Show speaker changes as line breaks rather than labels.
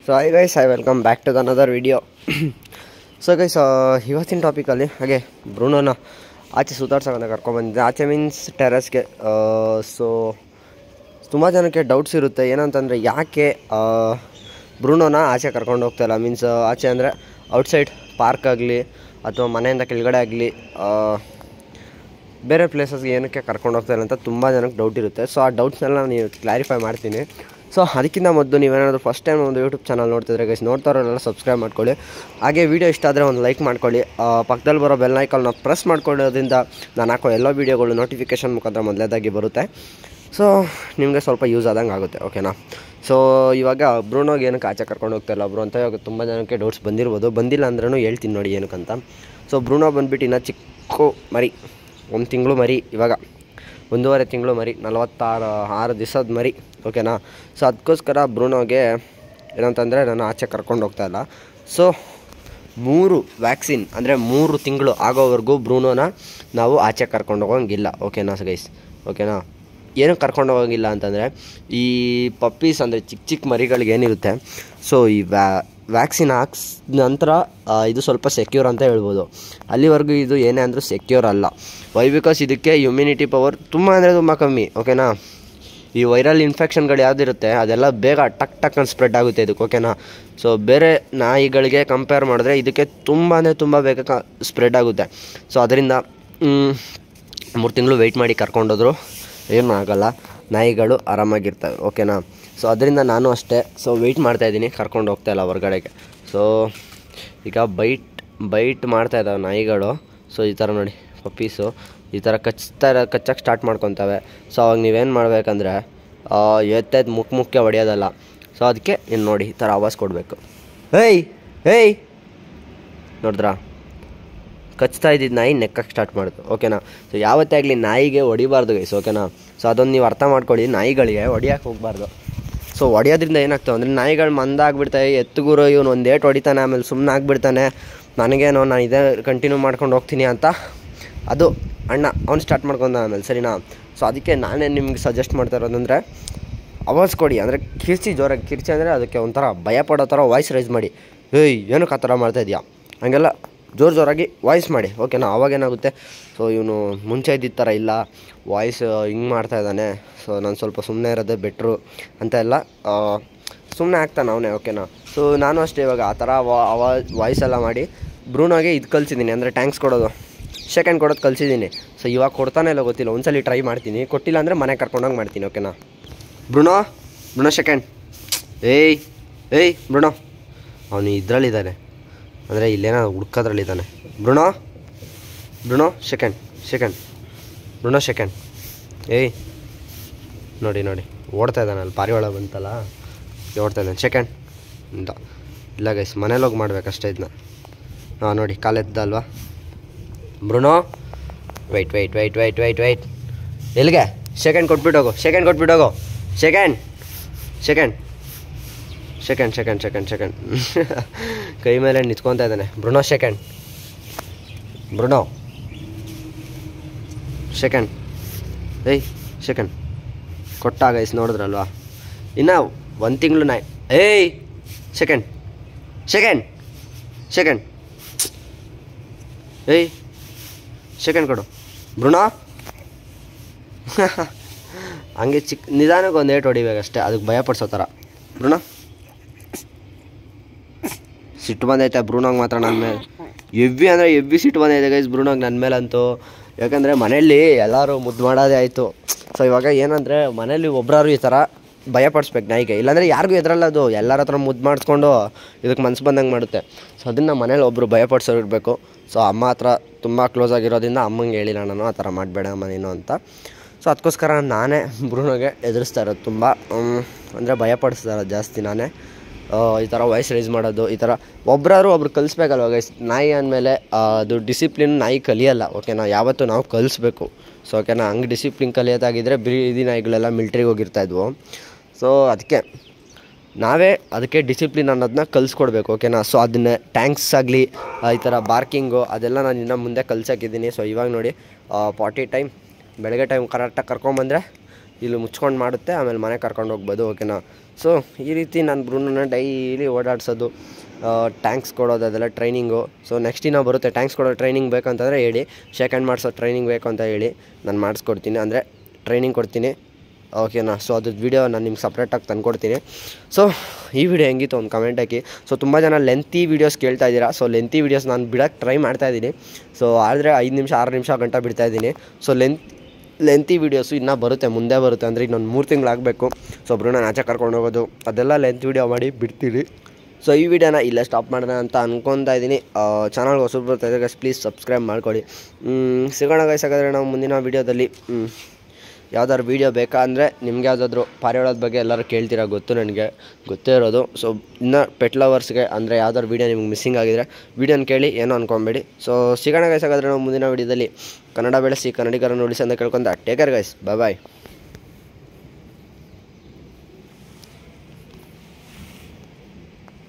so hi guys I welcome back to another video so guys ಇವತ್ತಿನ ಟಾಪಿಕಲ್ಲಿ ಹಾಗೆ ಬ್ರೂನೋನ ಆಚೆ ಸುತ್ತಾಡ್ಸೋಕೆ ಕರ್ಕೊಂಡ್ಬಂದಿದ್ದೆ ಆಚೆ ಮೀನ್ಸ್ ಟೆರಸ್ಗೆ ಸೊ ತುಂಬ ಜನಕ್ಕೆ ಡೌಟ್ಸ್ ಇರುತ್ತೆ ಏನಂತಂದರೆ ಯಾಕೆ ಆ, ಬ್ರೂನೋನ ಆಚೆ ಕರ್ಕೊಂಡು ಹೋಗ್ತಾಯಿಲ್ಲ ಮೀನ್ಸ್ ಆಚೆ ಅಂದರೆ ಔಟ್ಸೈಡ್ ಪಾರ್ಕ್ ಆಗಲಿ ಅಥವಾ ಮನೆಯಿಂದ ಕೆಳಗಡೆ ಆಗಲಿ ಬೇರೆ ಪ್ಲೇಸಸ್ಗೆ ಏನಕ್ಕೆ ಕರ್ಕೊಂಡು ಹೋಗ್ತಾರೆ ಅಂತ ತುಂಬ ಜನಕ್ಕೆ ಡೌಟ್ ಇರುತ್ತೆ ಸೊ ಆ ಡೌಟ್ಸ್ನೆಲ್ಲ ನೀವು ಕ್ಲಾರಿಫೈ ಮಾಡ್ತೀನಿ ಸೊ ಅದಕ್ಕಿಂತ ಮೊದಲು ನೀವೇನಾದರೂ ಫಸ್ಟ್ ಟೈಮ್ ಒಂದು ಯೂಟ್ಯೂಬ್ ಚಾನಲ್ ನೋಡ್ತಿದ್ರೆ ಗೈಸ್ ನೋಡ್ತಾರೋರೆಲ್ಲ ಸಬ್ಸ್ಕ್ರೈಬ್ ಮಾಡ್ಕೊಳ್ಳಿ ಹಾಗೆ ವೀಡಿಯೋ ಇಷ್ಟ ಆದರೆ ಒಂದು ಲೈಕ್ ಮಾಡ್ಕೊಳ್ಳಿ ಆ, ಪಕ್ಕದಲ್ಲಿ ಬರೋ ಬೆಲ್ ಐಕಾನ್ನ ಪ್ರೆಸ್ ಮಾಡ್ಕೊಳ್ಳೋದ್ರಿಂದ ನಾನು ಹಾಕೋ ಎಲ್ಲ ವೀಡಿಯೋಗಳು ನೋಟಿಫಿಕೇಷನ್ ಮುಖಾಂತರ ಮೊದಲೇದಾಗಿ ಬರುತ್ತೆ ಸೊ ನಿಮಗೆ ಸ್ವಲ್ಪ ಯೂಸ್ ಆದಂಗೆ ಆಗುತ್ತೆ ಓಕೆನಾ ಸೊ ಇವಾಗ ಬ್ರೂನೋಗೆ ಏನಕ್ಕೆ ಆಚೆ ಕರ್ಕೊಂಡು ಹೋಗ್ತಾಯಿಲ್ಲ ಬ್ರೋ ಅಂತ ಇವಾಗ ತುಂಬ ಜನಕ್ಕೆ ಡೌಟ್ಸ್ ಬಂದಿರ್ಬೋದು ಬಂದಿಲ್ಲ ಅಂದ್ರೂ ಹೇಳ್ತೀನಿ ನೋಡಿ ಏನಕ್ಕಂತ ಸೊ ಬ್ರೂನೋ ಬಂದುಬಿಟ್ಟು ಇನ್ನು ಚಿಕ್ಕ ಮರಿ ಒಂದು ತಿಂಗಳು ಮರಿ ಇವಾಗ ಒಂದೂವರೆ ತಿಂಗಳು ಮರಿ ನಲವತ್ತಾರು ಆರು ದಿವಸದ ಮರಿ ಓಕೆನಾ ಸೊ ಅದಕ್ಕೋಸ್ಕರ ಬ್ರೂನೋಗೆ ಏನಂತಂದರೆ ನಾನು ಆಚೆ ಕರ್ಕೊಂಡು ಹೋಗ್ತಾಯಿಲ್ಲ ಸೊ ಮೂರು ವ್ಯಾಕ್ಸಿನ್ ಅಂದರೆ ಮೂರು ತಿಂಗಳು ಆಗೋವರೆಗೂ ಬ್ರೂನೋನ ನಾವು ಆಚೆ ಕರ್ಕೊಂಡು ಹೋಗೋಂಗಿಲ್ಲ ಓಕೆನಾ ಗೈಸ್ ಓಕೆನಾ ಏನಕ್ಕೆ ಕರ್ಕೊಂಡು ಹೋಗೋಂಗಿಲ್ಲ ಅಂತಂದರೆ ಈ ಪಪ್ಪೀಸ್ ಅಂದರೆ ಚಿಕ್ಕ ಚಿಕ್ಕ ಮರಿಗಳಿಗೆ ಏನಿರುತ್ತೆ ಸೊ ಈ ವ್ಯಾ ವ್ಯಾಕ್ಸಿನ್ ಹಾಕ್ಸ್ ನಂತರ ಆ, ಇದು ಸ್ವಲ್ಪ ಸೆಕ್ಯೂರ್ ಅಂತ ಹೇಳ್ಬೋದು ಅಲ್ಲಿವರೆಗೂ ಇದು ಏನೇ ಅಂದರೂ ಸೆಕ್ಯೂರ್ ಅಲ್ಲ ವೈ ಬಿಕಾಸ್ ಇದಕ್ಕೆ ಇಮ್ಯುನಿಟಿ ಪವರ್ ತುಂಬ ಅಂದರೆ ತುಂಬ ಕಮ್ಮಿ ಓಕೆನಾ ಈ ವೈರಲ್ ಇನ್ಫೆಕ್ಷನ್ಗಳು ಯಾವುದಿರುತ್ತೆ ಅದೆಲ್ಲ ಬೇಗ ಟಕ್ ಟಕ್ ಅಂತ ಸ್ಪ್ರೆಡ್ ಆಗುತ್ತೆ ಇದಕ್ಕೆ ಓಕೆನಾ ಸೊ ಬೇರೆ ನಾಯಿಗಳಿಗೆ ಕಂಪೇರ್ ಮಾಡಿದ್ರೆ ಇದಕ್ಕೆ ತುಂಬ ಅಂದರೆ ತುಂಬ ಬೇಗ ಕ ಸ್ಪ್ರೆಡ್ ಆಗುತ್ತೆ ಸೊ ಅದರಿಂದ ಮೂರು ತಿಂಗಳು ವೆಯ್ಟ್ ಮಾಡಿ ಕರ್ಕೊಂಡೋದ್ರು ಏನು ಆಗಲ್ಲ ನಾಯಿಗಳು ಆರಾಮಾಗಿರ್ತವೆ ಓಕೆನಾ ಸೊ ಅದರಿಂದ ನಾನು ಅಷ್ಟೇ ಸೊ ವೆಯ್ಟ್ ಮಾಡ್ತಾಯಿದ್ದೀನಿ ಕರ್ಕೊಂಡು ಹೋಗ್ತಾಯಿಲ್ಲ ಹೊರ್ಗಡೆಗೆ ಸೊ ಈಗ ಬೈಟ್ ಬೈಟ್ ಮಾಡ್ತಾ ಇದ್ದಾವೆ ನಾಯಿಗಳು ಸೊ ಈ ಥರ ನೋಡಿ ಪಪ್ಪೀಸು ಈ ಥರ ಕಚ್ತಾ ಇರೋ ಕಚ್ಚಕ್ಕೆ ಸ್ಟಾರ್ಟ್ ಮಾಡ್ಕೊತವೆ ಸೊ ಅವಾಗ ನೀವೇನು ಮಾಡಬೇಕಂದ್ರೆ ಎತ್ತೆದ್ದು ಮುಖ ಮುಖ್ಯ ಹೊಡೆಯೋದಲ್ಲ ಸೊ ಅದಕ್ಕೆ ಇನ್ನು ನೋಡಿ ಈ ಥರ ಆವಾಜ್ ಕೊಡಬೇಕು ಹೇಯ್ ಹೇಯ್ ನೋಡಿದ್ರಾ ಕಚ್ತಾ ಇದ್ದಿದ್ದು ನಾಯಿ ನೆಕ್ಕಕ್ಕೆ ಸ್ಟಾರ್ಟ್ ಮಾಡಿತು ಓಕೆನಾ ಸೊ ಯಾವತ್ತೇ ಆಗಲಿ ನಾಯಿಗೆ ಹೊಡಿಬಾರ್ದು ಗೈಸ್ ಓಕೆನಾ ಸೊ ಅದೊಂದು ನೀವು ಅರ್ಥ ಮಾಡ್ಕೊಳ್ಳಿ ನಾಯಿಗಳಿಗೆ ಹೊಡಿಯೋಕೆ ಹೋಗಬಾರ್ದು ಸೊ ಹೊಡಿಯೋದ್ರಿಂದ ಏನಾಗ್ತವೆ ಅಂದರೆ ನಾಯಿಗಳು ಮಂದಾಗ್ಬಿಡ್ತಾವೆ ಎತ್ತುಗುರು ಇವನು ಒಂದು ಏಟ್ ಹೊಡಿತಾನೆ ಆಮೇಲೆ ಸುಮ್ಮನೆ ಆಗ್ಬಿಡ್ತಾನೆ ನನಗೇನೋ ನಾನು ಇದೇ ಕಂಟಿನ್ಯೂ ಮಾಡ್ಕೊಂಡು ಹೋಗ್ತೀನಿ ಅಂತ ಅದು ಅಣ್ಣ ಅವ್ನು ಸ್ಟಾರ್ಟ್ ಮಾಡ್ಕೊಂಡ ಆಮೇಲೆ ಸರಿನಾ ಸೊ ಅದಕ್ಕೆ ನಾನೇ ನಿಮ್ಗೆ ಸಜೆಸ್ಟ್ ಮಾಡ್ತಾ ಇರೋದಂದರೆ ಅವಾಜ್ ಕೊಡಿ ಅಂದರೆ ಕಿರ್ಚಿ ಜೋರಾಗಿ ಕಿರ್ಚಿ ಅಂದರೆ ಅದಕ್ಕೆ ಒಂಥರ ಭಯ ಪಡೋ ಥರ ವಾಯ್ಸ್ ರೈಸ್ ಮಾಡಿ ಏಯ್ ಏನಕ್ಕೆ ಆ ಥರ ಮಾಡ್ತಾ ಇದೆಯಾ ಹಂಗೆಲ್ಲ ಜೋರು ಜೋರಾಗಿ ವಾಯ್ಸ್ ಮಾಡಿ ಓಕೆನಾ ಅವಾಗೇನಾಗುತ್ತೆ ಸೊ ಇವನು ಮುಂಚೆ ಇದ್ದಿದ್ದ ಥರ ಇಲ್ಲ ವಾಯ್ಸ್ ಹಿಂಗೆ ಮಾಡ್ತಾ ಇದ್ದಾನೆ ಸೊ ನಾನು ಸ್ವಲ್ಪ ಸುಮ್ಮನೆ ಇರೋದೇ ಬೆಟ್ರು ಅಂತ ಎಲ್ಲ ಸುಮ್ಮನೆ ಆಗ್ತಾನೆ ಅವನೇ ಓಕೆನಾ ಸೊ ನಾನು ಅಷ್ಟೇ ಇವಾಗ ಆ ಥರ ವಾ ವಾಯ್ಸ್ ಎಲ್ಲ ಮಾಡಿ ಬ್ರೂನೋಗೆ ಇದು ಕಲಿಸಿದ್ದೀನಿ ಅಂದರೆ ಟ್ಯಾಂಕ್ಸ್ ಕೊಡೋದು ಸೆಕೆಂಡ್ ಕೊಡೋದು ಕಲಿಸಿದ್ದೀನಿ ಸೊ ಇವಾಗ ಕೊಡ್ತಾನೆ ಇಲ್ಲ ಗೊತ್ತಿಲ್ಲ ಒಂದ್ಸಲಿ ಟ್ರೈ ಮಾಡ್ತೀನಿ ಕೊಟ್ಟಿಲ್ಲ ಅಂದರೆ ಮನೆ ಕರ್ಕೊಂಡೋಗಿ ಮಾಡ್ತೀನಿ ಓಕೆನಾ ಬ್ರುಣೋ ಬ್ರುಣೋ ಸೆಕೆಂಡ್ ಏಯ್ ಏಯ್ ಬ್ರುಣೋ ಅವನು ಇದರಲ್ಲಿದ್ದಾನೆ ಅಂದರೆ ಇಲ್ಲೇನೋ ಹುಡ್ಕೋದ್ರಲ್ಲಿದ್ದಾನೆ Bruno Bruno second second Bruno second ಏಯ್ ನೋಡಿ ನೋಡಿ ಓಡ್ತಾ ಇದ್ದಾನೆ ಅಲ್ಲಿ ಪಾರಿವಾಳ ಬಂತಲ್ಲ ಓಡ್ತಾ ಇದ್ದಾನೆ ಸೆಕೆಂಡ್ ಅಂತ ಇಲ್ಲ ಗೈಸ್ ಮನೇಲಿ ಹೋಗಿ ಮಾಡ್ಬೇಕಷ್ಟೇ ಇದನ್ನ ಹಾಂ ನೋಡಿ ಕಾಲೆದ್ದ ಅಲ್ವಾ Bruno wait wait wait wait wait wait ಎಲ್ಲಿಗೆ ಸೆಕೆಂಡ್ ಕೊಟ್ಬಿಟ್ಟು ಹೋಗು ಸೆಕೆಂಡ್ ಕೊಟ್ಬಿಟ್ಟು ಹೋಗು second second second second second second ಕೈ ಮೇಲೆ ನಿಂತ್ಕೊತಾ ಇದ್ದಾನೆ ಬ್ರುಣೋ ಸೆಕೆಂಡ್ ಬ್ರುಣೋ ಸೆಕೆಂಡ್ ಏಯ್ ಸೆಕೆಂಡ್ ಕೊಟ್ಟ ಗೈಸ್ ನೋಡಿದ್ರಲ್ವಾ ಇನ್ನು ಒಂದು ತಿಂಗಳು ನಾಯಿ ಏಯ್ ಸೆಕೆಂಡ್ ಸೆಕೆಂಡ್ ಸೆಕೆಂಡ್ ಏಯ್ ಸೆಕೆಂಡ್ ಕೊಡು ಬ್ರುಣೋ ಹಂಗೆ ಚಿಕ್ಕ ನಿಧಾನಕ್ಕೆ ಒಂದು ಏಟ್ ಹೊಡಿಬೇಕಷ್ಟೇ ಅದಕ್ಕೆ ಭಯ ಪಡಿಸೋ ಥರ ಬ್ರುಣ ಸಿಟ್ಟು ಬಂದೈತೆ ಬ್ರೂನೋಗೆ ಮಾತ್ರ ನನ್ನ ಮೇಲೆ ಎವ್ವಿ ಅಂದರೆ ಎವ್ವಿ ಸಿಟ್ಟು ಬಂದೈತೆ ಗೈಸ್ ಬ್ರೂನೋಗೆ ನನ್ನ ಮೇಲಂತೂ ಯಾಕಂದರೆ ಮನೆಯಲ್ಲಿ ಎಲ್ಲರೂ ಮುದ್ದು ಮಾಡೋದೇ ಆಯಿತು ಸೊ ಇವಾಗ ಏನಂದರೆ ಮನೇಲಿ ಒಬ್ಬರಾರು ಈ ಥರ ಭಯ ಪಡಿಸ್ಬೇಕು ನಾಯಿಗೆ ಇಲ್ಲಾಂದರೆ ಯಾರಿಗೂ ಎದುರಲ್ಲ ಅದು ಎಲ್ಲರ ಹತ್ರ ಮುದ್ದು ಮಾಡಿಸ್ಕೊಂಡು ಇದಕ್ಕೆ ಮನ್ಸು ಬಂದಂಗೆ ಮಾಡುತ್ತೆ ಸೊ ಅದನ್ನು ಮನೇಲಿ ಒಬ್ಬರು ಭಯಪಡಿಸೋರಿರ್ಬೇಕು ಸೊ ಅಮ್ಮ ಹತ್ರ ತುಂಬ ಕ್ಲೋಸ್ ಆಗಿರೋದ್ರಿಂದ ಅಮ್ಮಂಗೆ ಹೇಳಿಲ್ಲ ನಾನು ಆ ಥರ ಮಾಡಬೇಡ ಅಮ್ಮ ನೀನು ಅಂತ ಸೊ ಅದಕ್ಕೋಸ್ಕರ ನಾನೇ ಬ್ರೂನೋಗೆ ಎದುರಿಸ್ತಾ ಇರೋದು ತುಂಬ ಅಂದರೆ ಭಯಪಡಿಸ್ತಾ ಇರೋದು ಜಾಸ್ತಿ ನಾನೇ ಆ, ಈ ಥರ ವಾಯ್ಸ್ ರೈಸ್ ಮಾಡೋದು ಈ ಥರ ಒಬ್ಬರಾರು ಒಬ್ರು ಕಲಿಸ್ಬೇಕಲ್ವ ಗೈಸ್ ನಾಯಿ ಅಂದಮೇಲೆ ಅದು ಡಿಸಿಪ್ಲಿನ್ ನಾಯಿ ಕಲಿಯಲ್ಲ ಓಕೆನಾ ಯಾವತ್ತೂ ನಾವು ಕಲಿಸ್ಬೇಕು ಸೊ ಓಕೆನಾ ಹಂಗೆ ಡಿಸಿಪ್ಲಿನ್ ಕಲಿಯೋದಾಗಿದ್ದರೆ ಬೀದಿ ನಾಯಿಗಳೆಲ್ಲ ಮಿಲ್ಟ್ರಿಗೆ ಹೋಗಿರ್ತಾ ಇದ್ವು ಸೊ ಅದಕ್ಕೆ ನಾವೇ ಅದಕ್ಕೆ ಡಿಸಿಪ್ಲಿನ್ ಅನ್ನೋದನ್ನ ಕಲಿಸ್ಕೊಡ್ಬೇಕು ಓಕೆನಾ ಸೊ ಅದನ್ನ ಟ್ಯಾಂಕ್ಸ್ ಆಗಲಿ ಈ ಥರ ಬಾರ್ಕಿಂಗು ಅದೆಲ್ಲ ನಾನು ಇನ್ನು ಮುಂದೆ ಕಲ್ಸಕ್ಕಿದ್ದೀನಿ ಸೊ ಇವಾಗ ನೋಡಿ ಪಾರ್ಟಿ ಟೈಮ್ ಬೆಳಗ್ಗೆ ಟೈಮ್ ಕರೆಕ್ಟಾಗಿ ಕರ್ಕೊಂಬಂದರೆ ಇಲ್ಲಿ ಮುಚ್ಕೊಂಡು ಮಾಡುತ್ತೆ ಆಮೇಲೆ ಮನೆ ಕರ್ಕೊಂಡು ಹೋಗ್ಬೋದು ಓಕೆನಾ ಸೊ ಈ ರೀತಿ ನಾನು ಬ್ರೂನನ್ನ ಡೈಲಿ ಓಡಾಡ್ಸೋದು ಟ್ಯಾಂಕ್ಸ್ ಕೊಡೋದು ಅದೆಲ್ಲ ಟ್ರೈನಿಂಗು ಸೊ ನೆಕ್ಸ್ಟ್ ದಿನ ಬರುತ್ತೆ ಟ್ಯಾಂಕ್ಸ್ ಕೊಡೋ ಟ್ರೈನಿಂಗ್ ಬೇಕಂತಂದರೆ ಹೇಳಿ ಶೇಕ್ ಹ್ಯಾಂಡ್ ಮಾಡಿಸೋ ಟ್ರೈನಿಂಗ್ ಬೇಕು ಅಂತ ಹೇಳಿ ನಾನು ಮಾಡಿಸ್ಕೊಡ್ತೀನಿ ಅಂದರೆ ಟ್ರೈನಿಂಗ್ ಕೊಡ್ತೀನಿ ಓಕೆನಾ ಸೊ ಅದ್ರದ್ದು ವೀಡಿಯೋ ನಾನು ನಿಮ್ಗೆ ಸಪ್ರೇಟಾಗಿ ತಂದ್ಕೊಡ್ತೀನಿ ಸೊ ಈ ವಿಡಿಯೋ ಹೆಂಗಿತ್ತು ಒಂದು ಕಮೆಂಟ್ ಹಾಕಿ ಸೊ ತುಂಬ ಜನ ಲೆಂತಿ ವೀಡಿಯೋಸ್ ಕೇಳ್ತಾ ಇದ್ದೀರಾ ಸೊ ಲೆಂತಿ ವೀಡಿಯೋಸ್ ನಾನು ಬಿಡೋಕ್ಕೆ ಟ್ರೈ ಮಾಡ್ತಾ ಇದ್ದೀನಿ ಸೊ ಆದರೆ ಐದು ನಿಮಿಷ ಆರು ನಿಮಿಷ ಗಂಟ ಬಿಡ್ತಾ ಇದ್ದೀನಿ ಸೊ ಲೆಂತ್ ಲೆಂತಿ ವೀಡಿಯೋಸು ಇನ್ನೂ ಬರುತ್ತೆ ಮುಂದೆ ಬರುತ್ತೆ ಅಂದರೆ ಇನ್ನೊಂದು ಮೂರು ತಿಂಗಳಾಗಬೇಕು ಸೊ ಒಬ್ರು ನಾನು ಆಚೆ ಕರ್ಕೊಂಡು ಹೋಗೋದು ಅದೆಲ್ಲ ಲೆಂತ್ ವೀಡಿಯೋ ಮಾಡಿ ಬಿಡ್ತೀನಿ ಸೊ ಈ ವಿಡಿಯೋನ ಇಲ್ಲೇ ಸ್ಟಾಪ್ ಮಾಡೋಣ ಅಂತ ಅನ್ಕೊತಾ ಇದ್ದೀನಿ ಚಾನಲ್ಗೆ ಹೊಸಬ್ರು ಬರ್ತಾ ಇದ್ದರೆ ಪ್ಲೀಸ್ ಸಬ್ಸ್ಕ್ರೈಬ್ ಮಾಡ್ಕೊಳ್ಳಿ ಮ್, ಸಿಗೋಣ ಗೈಸ್ ಹಾಗಾದರೆ ನಾವು ಮುಂದಿನ ವೀಡಿಯೋದಲ್ಲಿ ಯಾವ್ದಾದ್ರು ವೀಡಿಯೋ ಬೇಕಾ ಅಂದರೆ ನಿಮ್ಗೆ ಯಾವುದಾದ್ರೂ ಪಾರಿವಾಳದ ಬಗ್ಗೆ ಎಲ್ಲರೂ ಕೇಳ್ತೀರಾ ಗೊತ್ತು ನನಗೆ ಗೊತ್ತೇ ಇರೋದು ಸೊ ಇನ್ನು ಪೆಟ್ ಲವರ್ಸ್ಗೆ ಅಂದರೆ ಯಾವ್ದಾದ್ರು ವೀಡಿಯೋ ನಿಮ್ಗೆ ಮಿಸ್ಸಿಂಗ್ ಆಗಿದ್ರೆ ವೀಡಿಯೋನ ಕೇಳಿ ಏನೋ ಅನ್ಕೊಬೇಡಿ ಸೊ ಸಿಗೋಣ ಗೈಸ್ ಹಾಗಾದರೆ ನಾವು ಮುಂದಿನ ವೀಡಿಯೋದಲ್ಲಿ ಕನ್ನಡ ಬೆಳೆಸಿ ಕನ್ನಡಿಗರನ್ನು ಉಳಿಸಿ ಅಂತ ಕೇಳ್ಕೊಂತ ಟೇಕರ್ ಗೈಸ್ ಬಾಯ್ ಬಾಯ್